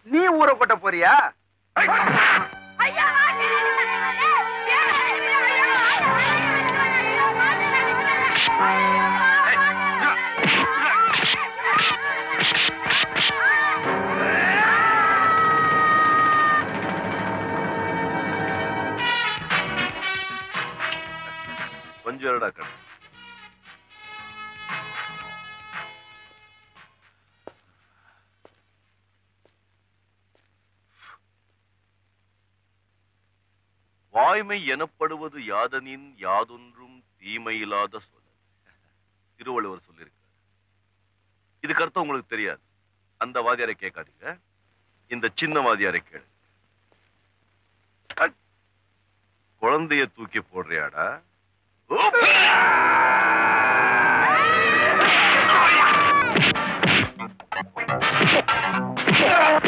நீ ஊற கொட்ட போறியா கொஞ்சம் இருடா கண்ணு வாய்மை எனப்படுவது யாதனின் யாதொன்றும் தீமையில்லாத சொல் திருவள்ளுவர் சொல்லியிருக்கார் இதுக்கு அர்த்தம் உங்களுக்கு தெரியாது அந்த வாதியாரை கேட்காதீங்க இந்த சின்ன வாதியாரை கேளு அட். குழந்தைய தூக்கி போடுறியாடா ஓ!